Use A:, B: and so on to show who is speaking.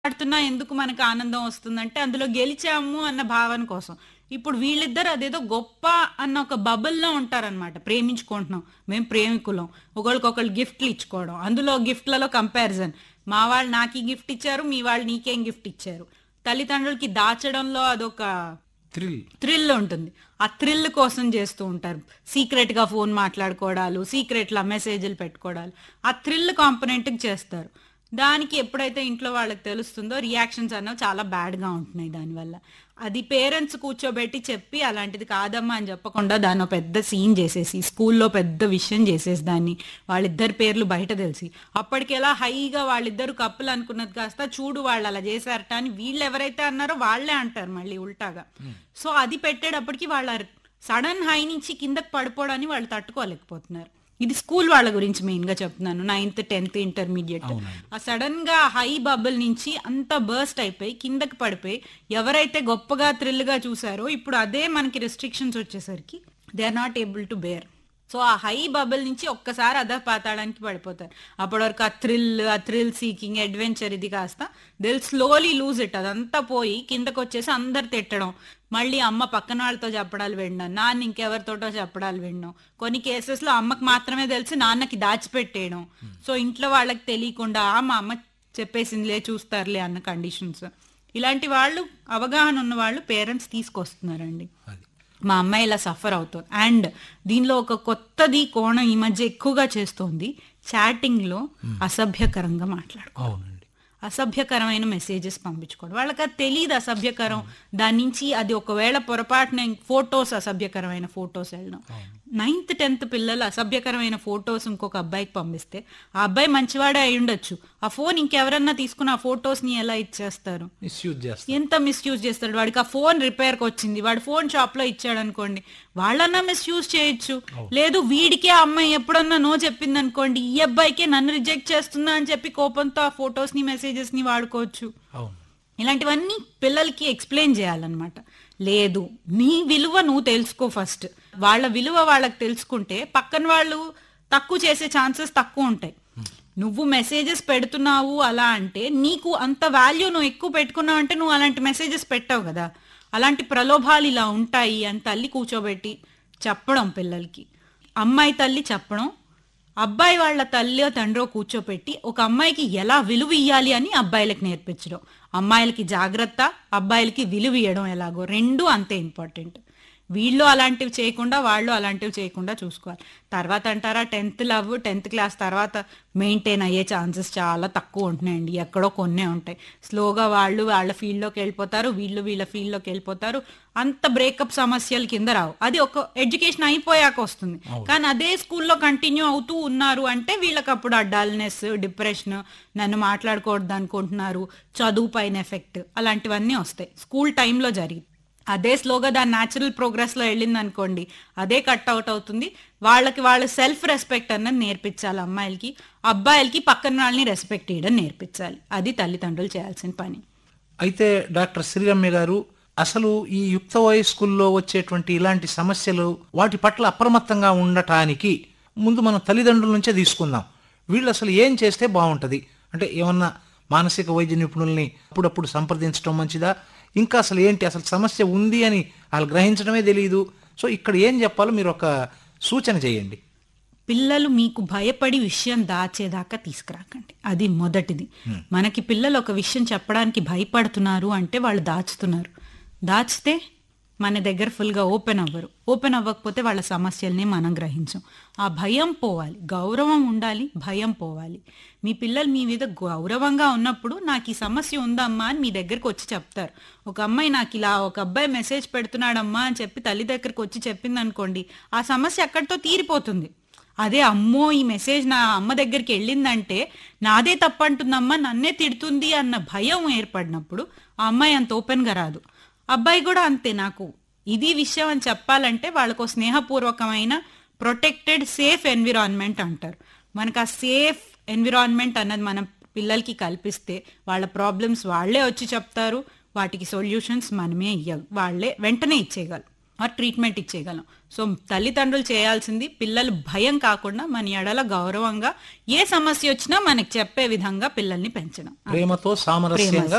A: ఆడుతున్నా ఎందుకు మనకు ఆనందం వస్తుందంటే అందులో గెలిచాము అన్న భావన కోసం ఇప్పుడు వీళ్ళిద్దరు అదేదో గొప్ప అన్న ఒక బబుల్లో ఉంటారనమాట ప్రేమించుకుంటున్నాం మేము ప్రేమికులం ఒకళ్ళకొకళ్ళు గిఫ్ట్లు ఇచ్చుకోవడం అందులో గిఫ్ట్లలో కంపారిజన్ మా వాళ్ళు నాకు ఈ గిఫ్ట్ ఇచ్చారు మీ వాళ్ళు నీకేం గిఫ్ట్ ఇచ్చారు తల్లిదండ్రులకి దాచడంలో అదొక
B: థ్రిల్
A: థ్రిల్ ఉంటుంది ఆ థ్రిల్ కోసం చేస్తూ ఉంటారు సీక్రెట్ గా ఫోన్ మాట్లాడుకోవడాలు సీక్రెట్ లా మెసేజ్లు పెట్టుకోవడాలు ఆ థ్రిల్ కాంపొనెంట్ చేస్తారు దానికి ఎప్పుడైతే ఇంట్లో వాళ్ళకి తెలుస్తుందో రియాక్షన్స్ అన్నవి చాలా బ్యాడ్ గా ఉంటున్నాయి దానివల్ల అది పేరెంట్స్ కూర్చోబెట్టి చెప్పి అలాంటిది కాదమ్మా అని చెప్పకుండా దాన్ని ఒక పెద్ద సీన్ చేసేసి స్కూల్లో పెద్ద విషయం చేసేసి దాన్ని వాళ్ళిద్దరి పేర్లు బయట తెలిసి అప్పటికెలా హైగా వాళ్ళిద్దరు కప్పులు అనుకున్నది కాస్త చూడు వాళ్ళు అలా చేశారట అని వీళ్ళు ఎవరైతే అన్నారో వాళ్ళే అంటారు మళ్ళీ ఉల్టాగా సో అది పెట్టేటప్పటికి వాళ్ళ సడన్ హై నుంచి కిందకి పడిపోవడాన్ని వాళ్ళు తట్టుకోలేకపోతున్నారు ఇది స్కూల్ వాళ్ళ గురించి మెయిన్ గా చెప్తున్నాను నైన్త్ టెన్త్ ఇంటర్మీడియట్ ఆ సడన్ గా హై బబుల్ నుంచి అంత బర్స్ట్ అయిపోయి కిందకి పడిపోయి ఎవరైతే గొప్పగా థ్రిల్ గా చూసారో ఇప్పుడు అదే మనకి రెస్ట్రిక్షన్స్ వచ్చేసరికి they are not able to bear so ఆ హై బబుల్ నుంచి ఒక్కసారి అధ పాతాడానికి పడిపోతారు అప్పటి వరకు ఆ థ్రిల్ ఆ థ్రిల్ సీకింగ్ అడ్వెంచర్ ఇది కాస్త దిల్ స్లోలీ లూజ్ ఇట్ అదంతా పోయి కిందకు వచ్చేసి అందరు తిట్టడం మళ్ళీ అమ్మ పక్కన వాళ్ళతో చెప్పడాలు విన్నాను నాన్న ఇంకెవరితోటో చెప్పడాలు విన్నాం కొన్ని కేసెస్ లో అమ్మకి మాత్రమే తెలిసి నాన్నకి దాచిపెట్టేయడం సో ఇంట్లో వాళ్ళకి తెలియకుండా "ఆ, మా అమ్మ చెప్పేసిందిలే చూస్తారులే అన్న కండిషన్స్ ఇలాంటి వాళ్ళు అవగాహన ఉన్న వాళ్ళు పేరెంట్స్ తీసుకొస్తున్నారండి
B: అది
A: మా అమ్మాయి ఇలా సఫర్ అవుతుంది అండ్ దీనిలో ఒక కొత్తది కోణం ఈ మధ్య ఎక్కువగా చేస్తోంది చాటింగ్ లో అసభ్యకరంగా మాట్లాడు
B: అవునండి
A: అసభ్యకరమైన మెసేజెస్ పంపించుకోవడం వాళ్ళకి అది తెలియదు అసభ్యకరం దాని నుంచి అది ఒకవేళ పొరపాటున ఫోటోస్ అసభ్యకరమైన ఫోటోస్ వెళ్ళడం నైన్త్ టెన్త్ పిల్లలు అసభ్యకరమైన ఫోటోస్ ఇంకొక అబ్బాయికి పంపిస్తే ఆ అబ్బాయి మంచివాడే అయి ఉండొచ్చు ఆ ఫోన్ ఇంకెవరన్నా తీసుకుని ఆ ఫోటోస్ ని ఎలా ఇచ్చేస్తారు
B: మిస్యూజ్ చేస్తారు
A: ఎంత మిస్యూజ్ చేస్తాడు వాడికి ఆ ఫోన్ రిపేర్ కి వచ్చింది వాడు ఫోన్ షాప్ లో ఇచ్చాడు అనుకోండి వాళ్ళన్నా మిస్యూజ్ చేయొచ్చు లేదు వీడికే ఆ అమ్మాయి ఎప్పుడన్నా నో చెప్పింది అనుకోండి ఈ అబ్బాయికే నన్ను రిజెక్ట్ చేస్తుందా అని చెప్పి కోపంతో ఆ ఫొటోస్ ని మెసేజెస్ ని వాడుకోవచ్చు
B: అవును
A: ఇలాంటివన్నీ పిల్లలకి ఎక్స్ప్లెయిన్ చేయాలన్నమాట లేదు నీ విలువ నువ్వు తెలుసుకో ఫస్ట్ వాళ్ళ విలువ వాళ్ళకి తెలుసుకుంటే పక్కన వాళ్ళు తక్కువ చేసే ఛాన్సెస్ తక్కువ ఉంటాయి నువ్వు మెసేజెస్ పెడుతున్నావు అలా అంటే నీకు అంత వాల్యూ నువ్వు ఎక్కువ పెట్టుకున్నావు అంటే నువ్వు అలాంటి మెసేజెస్ పెట్టావు కదా అలాంటి ప్రలోభాలు ఇలా ఉంటాయి అని తల్లి కూర్చోబెట్టి చెప్పడం పిల్లలకి అమ్మాయి తల్లి చెప్పడం అబ్బాయి వాళ్ళ తల్లి తండ్రో కూర్చోపెట్టి ఒక అమ్మాయికి ఎలా విలువ ఇయ్యాలి అని అబ్బాయిలకు నేర్పించడం అమ్మాయిలకి జాగ్రత్త అబ్బాయిలకి విలువ ఇవ్వడం ఎలాగో రెండు అంతే ఇంపార్టెంట్ వీళ్ళు అలాంటివి చేయకుండా వాళ్ళు అలాంటివి చేయకుండా చూసుకోవాలి తర్వాత అంటారా టెన్త్ లవ్ టెన్త్ క్లాస్ తర్వాత మెయింటైన్ అయ్యే ఛాన్సెస్ చాలా తక్కువ ఉంటున్నాయండి ఎక్కడో కొన్నే ఉంటాయి స్లోగా వాళ్ళు వాళ్ళ ఫీల్డ్లోకి వెళ్ళిపోతారు వీళ్ళు వీళ్ళ ఫీల్డ్లోకి వెళ్ళిపోతారు అంత బ్రేకప్ సమస్యల కింద రావు అది ఒక ఎడ్యుకేషన్ అయిపోయాక వస్తుంది కానీ అదే స్కూల్లో కంటిన్యూ అవుతూ ఉన్నారు అంటే వీళ్ళకి అప్పుడు ఆ డల్నెస్ డిప్రెషన్ నన్ను మాట్లాడకూడదు అనుకుంటున్నారు చదువు పైన ఎఫెక్ట్ అలాంటివన్నీ వస్తాయి స్కూల్ టైంలో జరిగి అదే స్లోగా దాని న్యాచురల్ ప్రోగ్రెస్ లో వెళ్ళింది అనుకోండి అదే కట్ అవుట్ అవుతుంది వాళ్ళకి వాళ్ళ సెల్ఫ్ రెస్పెక్ట్ అన్నది నేర్పించాలి అమ్మాయిలకి అబ్బాయిలకి పక్కన వాళ్ళని రెస్పెక్ట్ చేయడం నేర్పించాలి అది తల్లిదండ్రులు చేయాల్సిన పని
B: అయితే డాక్టర్ శ్రీరమ్య గారు అసలు ఈ యుక్త వయస్కుల్లో వచ్చేటువంటి ఇలాంటి సమస్యలు వాటి పట్ల అప్రమత్తంగా ఉండటానికి ముందు మనం తల్లిదండ్రుల నుంచే తీసుకుందాం వీళ్ళు అసలు ఏం చేస్తే బాగుంటది అంటే ఏమన్నా మానసిక వైద్య నిపుణుల్ని అప్పుడప్పుడు సంప్రదించడం మంచిదా ఇంకా అసలు ఏంటి అసలు సమస్య ఉంది అని వాళ్ళు గ్రహించడమే తెలియదు సో ఇక్కడ ఏం చెప్పాలో మీరు ఒక సూచన చేయండి
A: పిల్లలు మీకు భయపడి విషయం దాచేదాకా తీసుకురాకండి అది మొదటిది మనకి పిల్లలు ఒక విషయం చెప్పడానికి భయపడుతున్నారు అంటే వాళ్ళు దాచుతున్నారు దాచితే మన దగ్గర ఫుల్గా ఓపెన్ అవ్వరు ఓపెన్ అవ్వకపోతే వాళ్ళ సమస్యల్ని మనం గ్రహించం ఆ భయం పోవాలి గౌరవం ఉండాలి భయం పోవాలి మీ పిల్లలు మీ మీద గౌరవంగా ఉన్నప్పుడు నాకు ఈ సమస్య ఉందమ్మా అని మీ దగ్గరకు వచ్చి చెప్తారు ఒక అమ్మాయి నాకు ఇలా ఒక అబ్బాయి మెసేజ్ పెడుతున్నాడమ్మా అని చెప్పి తల్లి దగ్గరకు వచ్చి చెప్పింది అనుకోండి ఆ సమస్య అక్కడితో తీరిపోతుంది అదే అమ్మో ఈ మెసేజ్ నా అమ్మ దగ్గరికి వెళ్ళిందంటే నాదే తప్పంటుందమ్మా నన్నే తిడుతుంది అన్న భయం ఏర్పడినప్పుడు ఆ అమ్మాయి అంత ఓపెన్గా రాదు అబ్బాయి కూడా అంతే నాకు ఇది విషయం అని చెప్పాలంటే వాళ్ళకు స్నేహపూర్వకమైన ప్రొటెక్టెడ్ సేఫ్ ఎన్విరాన్మెంట్ అంటారు మనకు ఆ సేఫ్ ఎన్విరాన్మెంట్ అన్నది మనం పిల్లలకి కల్పిస్తే వాళ్ళ ప్రాబ్లమ్స్ వాళ్ళే వచ్చి చెప్తారు వాటికి సొల్యూషన్స్ మనమే ఇయ్యాలి వాళ్ళే వెంటనే ఇచ్చేయగలం ఆ ట్రీట్మెంట్ ఇచ్చేయగలం సో తల్లిదండ్రులు చేయాల్సింది పిల్లలు భయం కాకుండా మన ఎడల గౌరవంగా ఏ సమస్య వచ్చినా మనకి చెప్పే విధంగా పిల్లల్ని పెంచడం
B: ప్రేమతో సామరస్యంగా